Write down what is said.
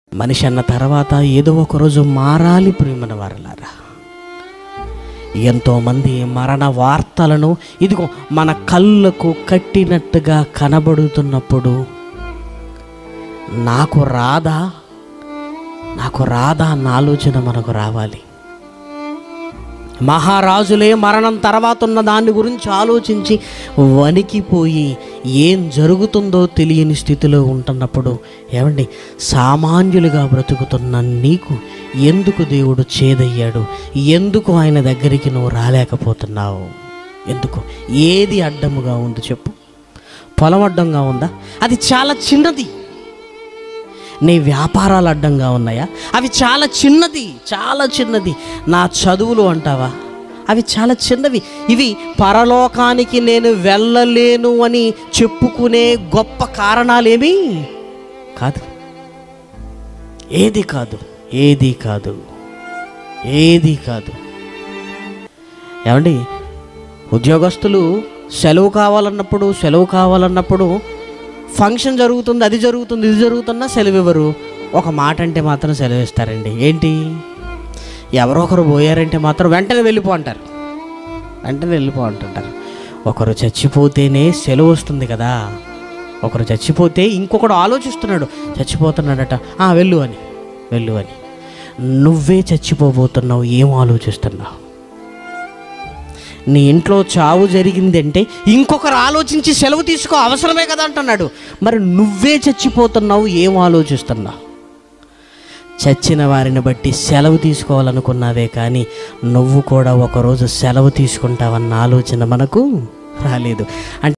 మనిషి అన్న తర్వాత ఏదో ఒక రోజు మారాలి ప్రియమైన వారలారా ఎంతోమంది మరణ వార్తలను ఇదిగో మన కళ్ళకు కట్టినట్టుగా కనబడుతున్నప్పుడు నాకు రాదా నాకు రాదా అన్న ఆలోచన మనకు రావాలి మహారాజులే మరణం తర్వాత ఉన్న దాని గురించి ఆలోచించి వణికిపోయి ఏం జరుగుతుందో తెలియని స్థితిలో ఉంటున్నప్పుడు ఏమండి సామాన్యులుగా బ్రతుకుతున్న నీకు ఎందుకు దేవుడు చేదయ్యాడు ఎందుకు ఆయన దగ్గరికి నువ్వు రాలేకపోతున్నావు ఎందుకు ఏది అడ్డముగా ఉంది చెప్పు పొలం అడ్డంగా ఉందా అది చాలా చిన్నది నీ వ్యాపారాలు అడ్డంగా ఉన్నాయా అవి చాలా చిన్నది చాలా చిన్నది నా చదువులు అంటావా అవి చాలా చిన్నవి ఇవి పరలోకానికి నేను వెళ్ళలేను అని చెప్పుకునే గొప్ప కారణాలేమీ కాదు ఏది కాదు ఏది కాదు ఏది కాదు ఏమండి ఉద్యోగస్తులు సెలవు కావాలన్నప్పుడు సెలవు కావాలన్నప్పుడు ఫంక్షన్ జరుగుతుంది అది జరుగుతుంది ఇది జరుగుతున్నా సెలవు ఇవ్వరు ఒక మాట అంటే మాత్రం సెలవు ఇస్తారండి ఏంటి ఎవరో ఒకరు పోయారంటే మాత్రం వెంటనే వెళ్ళిపో అంటారు వెంటనే వెళ్ళిపో అంటుంటారు ఒకరు చచ్చిపోతేనే సెలవు వస్తుంది కదా ఒకరు చచ్చిపోతే ఇంకొకడు ఆలోచిస్తున్నాడు చచ్చిపోతున్నాడట "ఆ, వెళ్ళు అని వెళ్ళు అని నువ్వే చచ్చిపోబోతున్నావు ఏం ఆలోచిస్తున్నావు నీ ఇంట్లో చావు జరిగిందంటే ఇంకొకరు ఆలోచించి సెలవు తీసుకో అవసరమే కదా అంటున్నాడు మరి నువ్వే చచ్చిపోతున్నావు ఏం ఆలోచిస్తున్నావు చచ్చిన వారిని బట్టి సెలవు తీసుకోవాలనుకున్నావే కానీ నువ్వు కూడా ఒకరోజు సెలవు తీసుకుంటావన్న ఆలోచన మనకు రాలేదు అంటే